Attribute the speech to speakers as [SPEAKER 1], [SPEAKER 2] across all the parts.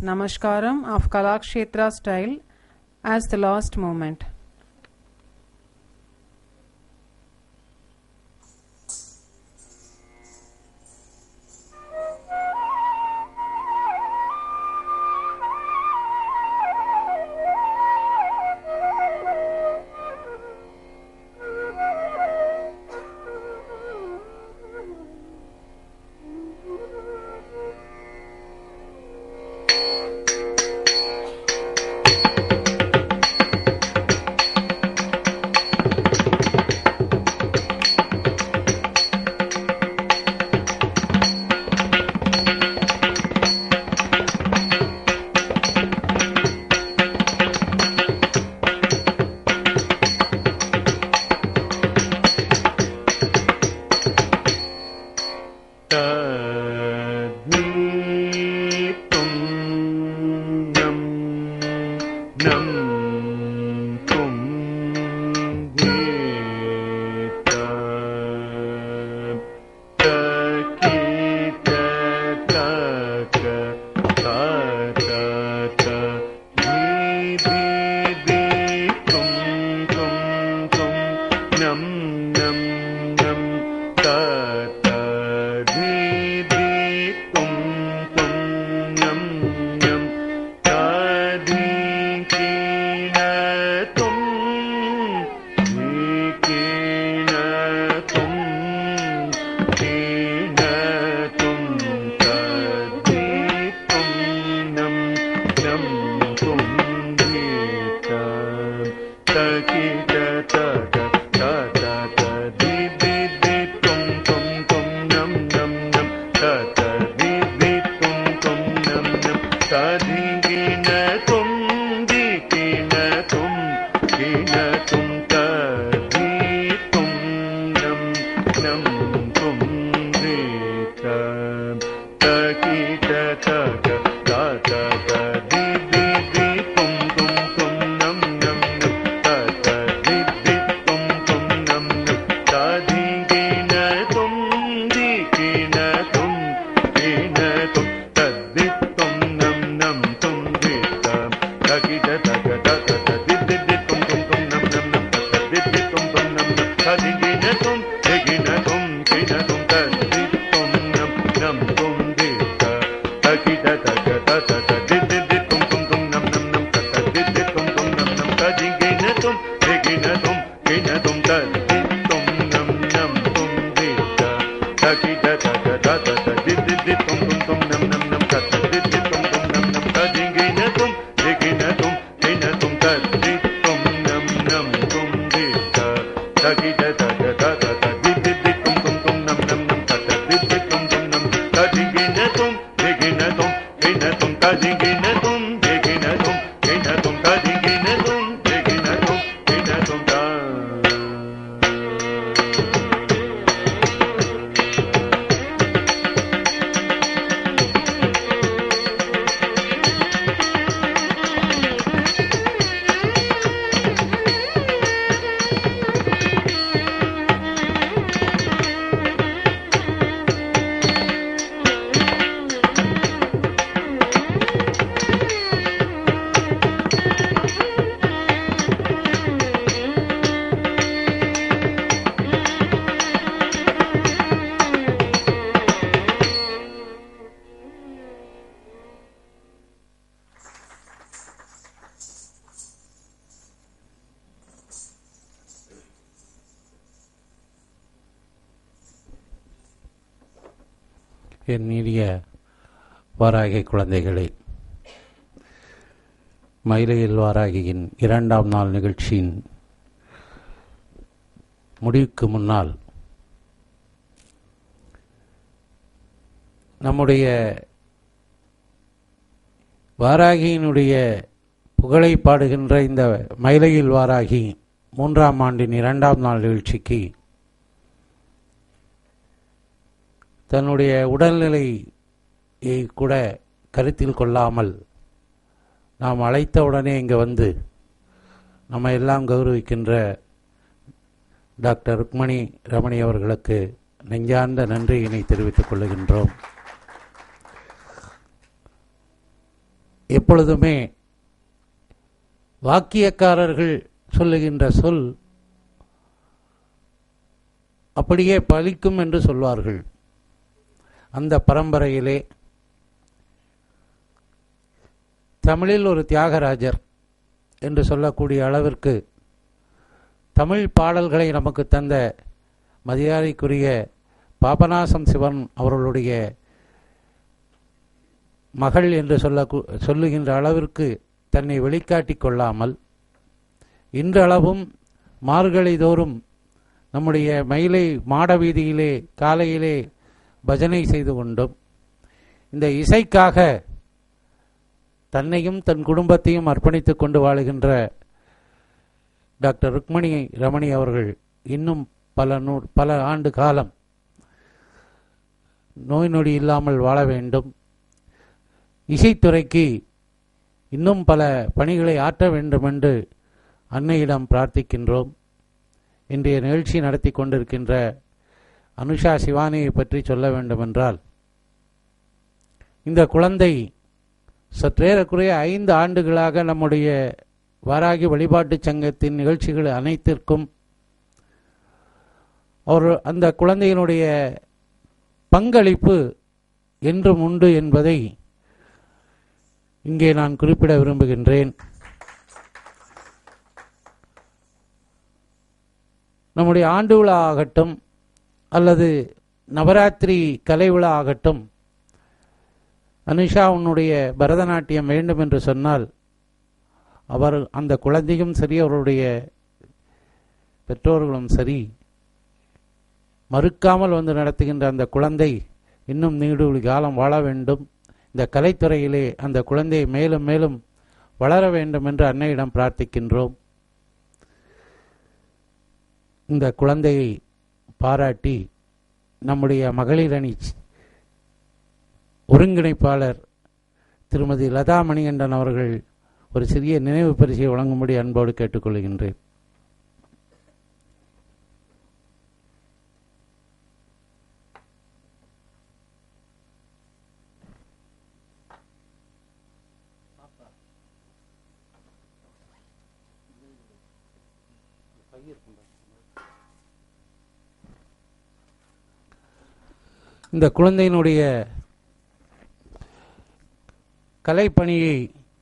[SPEAKER 1] Namaskaram of Kalakshetra style as the last moment.
[SPEAKER 2] தத்வீத்தும் நம் நம் தும் கீத தகீத தக தத த தீ தீ தும் தும் தும் நம் நம் நம் தத தீ தீ தும் தும் நம் நம் ததி கீண தும் தீ கீண தும் கீண தும் ததி தும் நம் நம் தும் கீத தகித தக தத ததி தி தி தும் தும் தும் நம் நம் நம் தத தி தி தும் தும் நம் நம் ததி கிண தும் தி கிண தும் கிண தும் ததி தும் நம் நம் தும் தி த தகித தக தத ததி தி தி தும் தும் தும் நம் நம் நம் தத தி தி தும் தும் நம் நம் ததி கிண தும் தி கிண தும் கிண தும் ததி தும் நம் நம் தும் தி த தகித தக தத ததி தி தி தும் தும் தும் நம் நம் நம் தத தி தி தும் தும் நம் நம் ததி கிண தும் தி கிண தும் கிண தும் ததி தும் நம் நம் தும் தி த தகித தக தத ததி தி தி தும் தும் தும் நம் நம் நம் தத தி தி தும் தும் நம் நம் ததி கிண தும் தி கிண தும் கிண தும் ததி தும் நம் நம் தும் தி த தகித தக தத ததி தி தி தும் தும் தும் நம் நம் நம் தத தி தி தும் தும் நம் நம் ததி கிண தும் தி கிண தும் கிண தும் ததி தும் நம் நம் தும் தி த தகித தக தத ததி தி தி தும் தும் தும் நம் நம் நம் தத தி தி தும் தும் நம் ததி கிண தும் தி கிண தும் கிண தும் ததி கிண தும் தி கிண தும் கிண தும் ததி கிண தும் தி கிண தும் கிண தும் தா
[SPEAKER 3] என் இனிய வாராகி குழந்தைகளே மயிலையில் வாராகியின் இரண்டாம் நாள் நிகழ்ச்சியின் முடிவுக்கு முன்னால் நம்முடைய வாராகியினுடைய புகழை பாடுகின்ற இந்த மயிலையில் வாராகி மூன்றாம் ஆண்டின் இரண்டாம் நாள் நிகழ்ச்சிக்கு தன்னுடைய உடல்நிலையை கூட கருத்தில் கொள்ளாமல் நாம் அழைத்த உடனே இங்கே வந்து நம்ம எல்லாம் கௌரவிக்கின்ற டாக்டர் ருக்மணி ரமணி அவர்களுக்கு நெஞ்சார்ந்த நன்றியினை தெரிவித்துக் கொள்ளுகின்றோம் எப்பொழுதுமே வாக்கியக்காரர்கள் சொல்லுகின்ற சொல் அப்படியே பலிக்கும் என்று சொல்வார்கள் அந்த பரம்பரையிலே தமிழில் ஒரு தியாகராஜர் என்று சொல்லக்கூடிய அளவிற்கு தமிழ் பாடல்களை நமக்கு தந்த மரியாதைக்குரிய பாபநாசம் சிவன் அவர்களுடைய மகள் என்று சொல்ல சொல்லுகின்ற அளவிற்கு தன்னை வெளிக்காட்டிக் கொள்ளாமல் இன்றளவும் மார்கழி தோறும் நம்முடைய மயிலை மாட வீதியிலே காலையிலே பஜனை செய்து கொண்டும் இந்த இசைக்காக தன்னையும் தன் குடும்பத்தையும் அர்ப்பணித்துக் கொண்டு வாழுகின்ற டாக்டர் ருக்மணி ரமணி அவர்கள் இன்னும் பல நூ பல ஆண்டு காலம் நோய் நொடி இல்லாமல் வாழ வேண்டும் இசைத்துறைக்கு இன்னும் பல பணிகளை ஆற்ற வேண்டும் என்று அன்னையிடம் பிரார்த்திக்கின்றோம் இன்றைய நிகழ்ச்சி நடத்தி கொண்டிருக்கின்ற அனுஷா சிவானியை பற்றி சொல்ல வேண்டுமென்றால் இந்த குழந்தை சற்றேறக்குறைய ஐந்து ஆண்டுகளாக நம்முடைய வாராகி வழிபாட்டுச் சங்கத்தின் நிகழ்ச்சிகள் அனைத்திற்கும் அவர் அந்த குழந்தையினுடைய பங்களிப்பு என்றும் உண்டு என்பதை இங்கே நான் குறிப்பிட விரும்புகின்றேன் நம்முடைய ஆண்டு விழா ஆகட்டும் அல்லது நவராத்திரி கலை விழா ஆகட்டும் அனுஷா உன்னுடைய பரதநாட்டியம் வேண்டும் என்று சொன்னால் அவர் அந்த குழந்தையும் சரி அவருடைய பெற்றோர்களும் சரி மறுக்காமல் வந்து நடத்துகின்ற அந்த குழந்தை இன்னும் நீடுழி காலம் வாழ வேண்டும் இந்த கலைத்துறையிலே அந்த குழந்தையை மேலும் மேலும் வளர வேண்டும் என்று அன்னையிடம் பிரார்த்திக்கின்றோம் இந்த குழந்தையை பாராட்டி நம்முடைய மகளிர் அணி ஒருங்கிணைப்பாளர் திருமதி லதா மணிகண்டன் அவர்கள் ஒரு சிறிய நினைவு பரிசை வழங்கும்படி அன்போடு கேட்டுக்கொள்கின்றேன் இந்த குழந்தையினுடைய கலைப்பணியை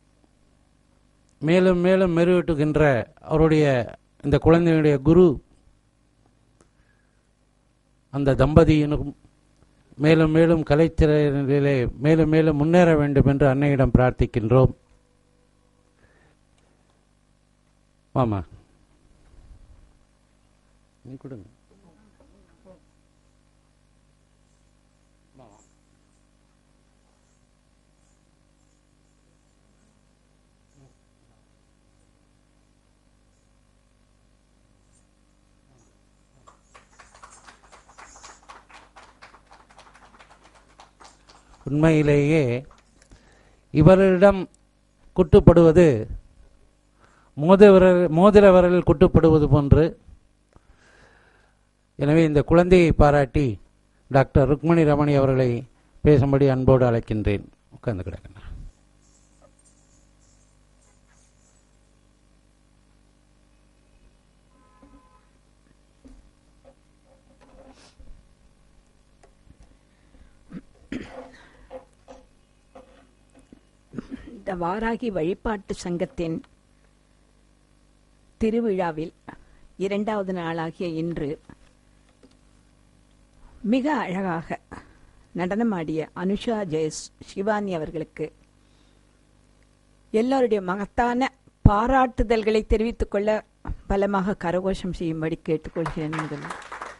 [SPEAKER 3] மேலும் மேலும் மெருகூட்டுகின்ற அவருடைய இந்த குழந்தையினுடைய குரு அந்த தம்பதியினும் மேலும் மேலும் கலைத்திறனிலே மேலும் மேலும் முன்னேற வேண்டும் என்று அன்னையிடம் பிரார்த்திக்கின்றோம் ஆமா நீ கொடுங்க உண்மையிலேயே இவரிடம் குட்டுப்படுவது மோதிர மோதிர விரலில் குட்டுப்படுவது போன்று எனவே இந்த குழந்தையை பாராட்டி டாக்டர் ருக்மணி ரமணி அவர்களை பேசும்படி அன்போடு அழைக்கின்றேன் உட்கார்ந்து கிடக்கணும்
[SPEAKER 4] இந்த வாராகி வழிபாட்டு சங்கத்தின் திருவிழாவில் இரண்டாவது நாளாகிய இன்று மிக அழகாக நடனமாடிய அனுஷா ஜெயஸ் சிவானி அவர்களுக்கு எல்லோருடைய மகத்தான பாராட்டுதல்களை தெரிவித்துக் கொள்ள பலமாக கரகோஷம் செய்யும்படி கேட்டுக்கொள்கிறேன் முதல்ல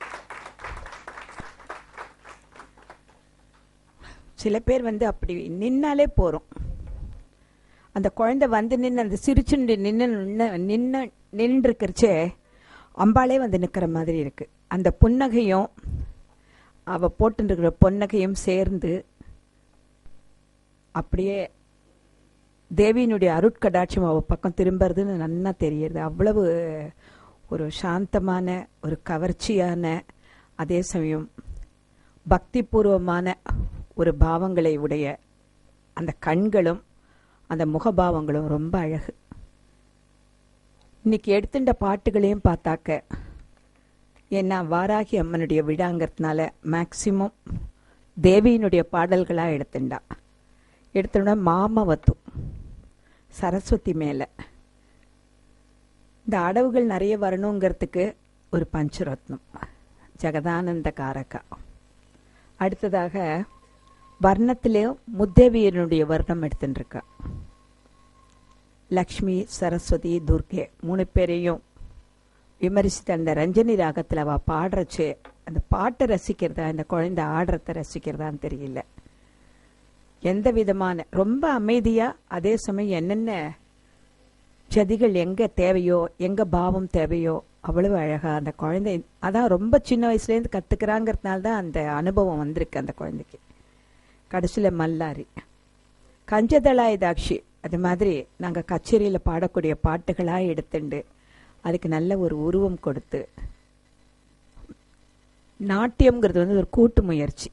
[SPEAKER 4] சில பேர் வந்து அப்படி நின்னாலே போறோம் அந்த குழந்தை வந்து நின்று அந்த சிரிச்சுண்டு நின்று நின்று நின்றுருக்கிறச்சே அம்பாளே வந்து நிற்கிற மாதிரி இருக்கு அந்த புன்னகையும் அவ போட்டுருக்கிற பொன்னகையும் சேர்ந்து அப்படியே தேவியினுடைய அருட்கடாட்சம் அவ பக்கம் திரும்புறதுன்னு நன்னா தெரியுது அவ்வளவு ஒரு சாந்தமான ஒரு கவர்ச்சியான அதே சமயம் பக்திபூர்வமான ஒரு பாவங்களை உடைய அந்த கண்களும் அந்த முகபாவங்களும் ரொம்ப அழகு இன்னைக்கு எடுத்துட்ட பாட்டுகளையும் பார்த்தாக்க ஏன்னா வாராகி அம்மனுடைய விழாங்கிறதுனால மேக்சிமம் தேவியினுடைய பாடல்களாக எடுத்துண்டா எடுத்தோன்னா மாமவத்து சரஸ்வதி மேலே இந்த அடவுகள் நிறைய வரணுங்கிறதுக்கு ஒரு பஞ்சரத்னம் ஜெகதானந்த காரகா அடுத்ததாக வர்ணத்திலேயும் முத்தேவியனுடைய வர்ணம் எடுத்துட்டுருக்கா லக்ஷ்மி சரஸ்வதி துர்கே மூணு பேரையும் விமர்சித்த அந்த ரஞ்சனி ராகத்தில் அவள் பாடுறச்சு அந்த பாட்டை ரசிக்கிறதா இந்த குழந்தை ஆடுறத ரசிக்கிறதான்னு தெரியல எந்த விதமான ரொம்ப அமைதியாக அதே சமயம் என்னென்ன ஜதிகள் எங்கே தேவையோ எங்கே பாவம் தேவையோ அவ்வளவு அழகா அந்த குழந்தை அதான் ரொம்ப சின்ன வயசுலேருந்து கற்றுக்கிறாங்கிறதுனால தான் அந்த அனுபவம் வந்திருக்கு அந்த குழந்தைக்கு கடைசியில் மல்லாரி கஞ்சதளாய் தாட்சி அது மாதிரி நாங்கள் கச்சேரியில் பாடக்கூடிய பாட்டுகளாக எடுத்துண்டு அதுக்கு நல்ல ஒரு உருவம் கொடுத்து நாட்டியம்ங்கிறது வந்து ஒரு கூட்டு முயற்சி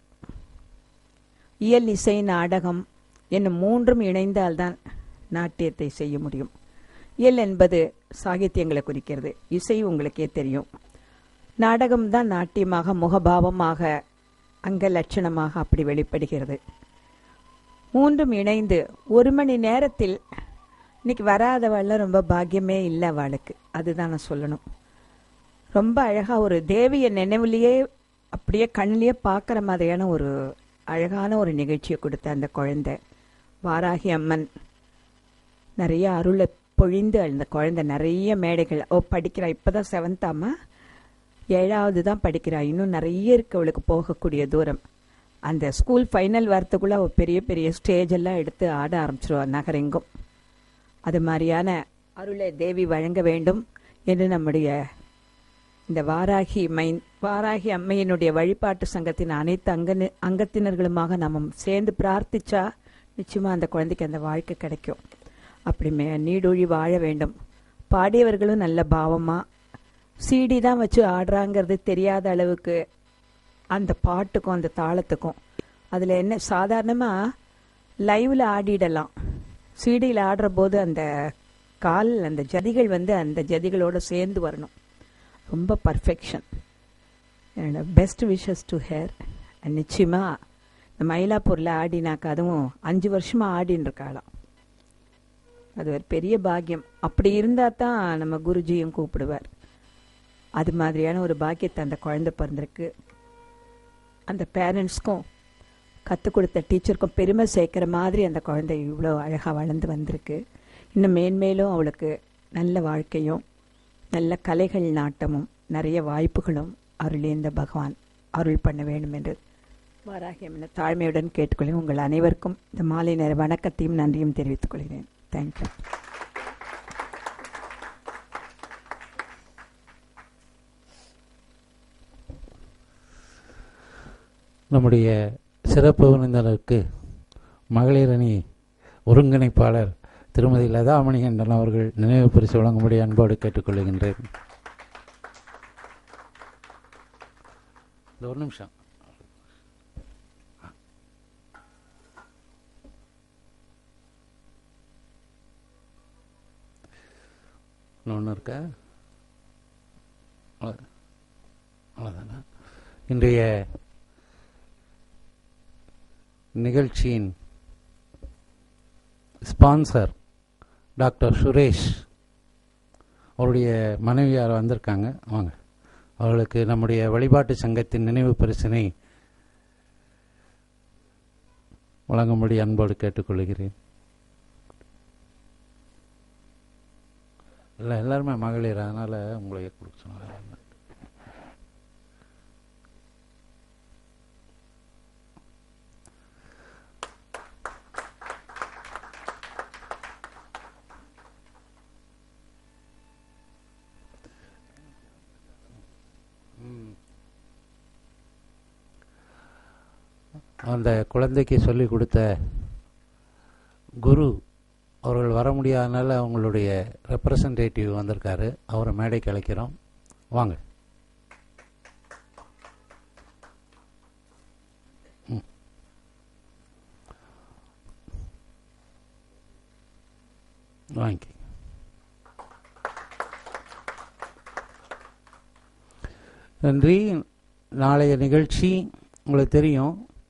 [SPEAKER 4] இயல் இசை நாடகம் என்னும் மூன்றும் இணைந்தால்தான் நாட்டியத்தை செய்ய முடியும் இயல் என்பது சாகித்யங்களை குறிக்கிறது இசை உங்களுக்கே தெரியும் நாடகம் தான் நாட்டியமாக முகபாவமாக அங்க லட்சணமாக அப்படி வெளிப்படுகிறது மூன்றும் இணைந்து ஒரு மணி நேரத்தில் இன்னைக்கு வராதவள்லாம் ரொம்ப பாக்கியமே இல்லை அவளுக்கு அதுதான் நான் சொல்லணும் ரொம்ப அழகாக ஒரு தேவிய நினைவுலேயே அப்படியே கண்ணிலேயே பார்க்குற மாதிரியான ஒரு அழகான ஒரு நிகழ்ச்சியை கொடுத்த அந்த குழந்தை வாராகி அம்மன் நிறைய அருளை பொழிந்து அந்த குழந்தை நிறைய மேடைகள் ஓ படிக்கிறா இப்போ தான் செவன்த்தாமா ஏழாவது தான் படிக்கிறா இன்னும் நிறைய இருக்கு அவளுக்கு போகக்கூடிய தூரம் அந்த ஸ்கூல் ஃபைனல் வரத்துக்குள்ளே அவள் பெரிய பெரிய ஸ்டேஜ் எல்லாம் எடுத்து ஆட ஆரம்பிச்சிருவா நகரெங்கும் அது மாதிரியான அருளை தேவி வழங்க வேண்டும் என்று நம்முடைய இந்த வாராகி மைன் வாராகி அம்மையினுடைய வழிபாட்டு சங்கத்தின் அனைத்து அங்க அங்கத்தினர்களுமாக நம்ம சேர்ந்து பிரார்த்திச்சா நிச்சயமா அந்த குழந்தைக்கு அந்த வாழ்க்கை கிடைக்கும் அப்படி மே நீடொழி வாழ வேண்டும் பாடியவர்களும் நல்ல பாவமா சிடி தான் வச்சு ஆடுறாங்கிறது தெரியாத அளவுக்கு அந்த பாட்டுக்கும் அந்த தாளத்துக்கும் அதில் என்ன சாதாரணமாக லைவில் ஆடிடலாம் சிடியில் ஆடுற போது அந்த கால் அந்த ஜதிகள் வந்து அந்த ஜதிகளோட சேர்ந்து வரணும் ரொம்ப பர்ஃபெக்ஷன் என்னோட பெஸ்ட் விஷஸ் டு ஹேர் நிச்சயமாக இந்த மயிலாப்பூரில் ஆடினாக்கா அதுவும் அஞ்சு வருஷமாக ஆடின்னு இருக்காளாம் அது ஒரு பெரிய பாக்கியம் அப்படி இருந்தால் தான் நம்ம குருஜியும் கூப்பிடுவார் அது மாதிரியான ஒரு பாக்கியத்தை அந்த குழந்தை பிறந்திருக்கு அந்த பேரண்ட்ஸ்க்கும் கற்றுக் கொடுத்த டீச்சருக்கும் பெருமை சேர்க்குற மாதிரி அந்த குழந்தை இவ்வளோ அழகாக வளர்ந்து வந்திருக்கு இன்னும் மேன்மேலும் அவளுக்கு நல்ல வாழ்க்கையும் நல்ல கலைகள் நாட்டமும் நிறைய வாய்ப்புகளும் அருளேந்த பகவான் அருள் பண்ண வேண்டும் என்று வாராகியம் என தாழ்மையுடன் கேட்டுக்கொள்கிறேன் உங்கள் அனைவருக்கும் இந்த மாலை நேர வணக்கத்தையும் நன்றியும் தெரிவித்துக் கொள்கிறேன் தேங்க்யூ
[SPEAKER 3] நம்முடைய சிறப்பு விருந்தினருக்கு மகளிர் அணி ஒருங்கிணைப்பாளர் திருமதி லதா மணிகண்டன் அவர்கள் நினைவு பரிசு வழங்கும்படி அன்போடு கேட்டுக்கொள்கின்றேன் இந்த ஒரு நிமிஷம் இன்னொன்று இருக்கா அவ்வளோ- அவ்வளோதானா இன்றைய நிகழ்ச்சியின் ஸ்பான்சர் டாக்டர் சுரேஷ் அவருடைய மனைவியார் வந்திருக்காங்க வாங்க அவர்களுக்கு நம்முடைய வழிபாட்டு சங்கத்தின் நினைவு பரிசினை வழங்கும்படி அன்போடு கேட்டுக்கொள்கிறேன் இல்லை எல்லாருமே மகளிர் அதனால் உங்களை கொடுக்க சொன்னாங்க அந்த குழந்தைக்கு சொல்லி கொடுத்த குரு அவர்கள் வர முடியாதனால அவங்களுடைய ரெப்ரசன்டேட்டிவ் வந்திருக்காரு அவரை மேடைக்கு அழைக்கிறோம் வாங்க ம். வாங்கி நன்றி நாளைய நிகழ்ச்சி உங்களுக்கு தெரியும்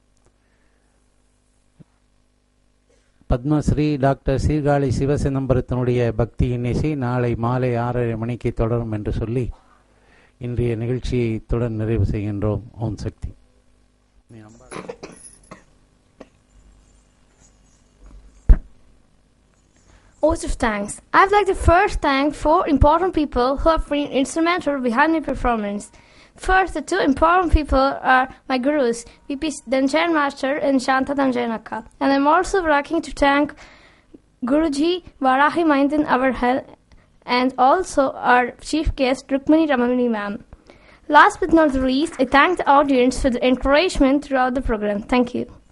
[SPEAKER 3] பத்மஸ்ரீ டாக்டர் சீர்காழி சிவசிதம்பரத்தினுடைய பக்தியின் இசை நாளை மாலை ஆறரை மணிக்கு தொடரும் என்று சொல்லி இன்றைய நிகழ்ச்சியை இத்துடன் நிறைவு செய்கின்றோம் ஓம் சக்தி நீ Amba-
[SPEAKER 5] Oath of thanks. I'd like to first thank four important people who have been instrumental behind my performance. First, the two important people are my gurus, VP Danjan Master and Shanta Danjanaka. And I'm also lucky to thank Guruji Varahi Maindan Avarhal and also our chief guest Rukmani Ramani ma'am. Last but not least, I thank the audience for the encouragement throughout the program. Thank you.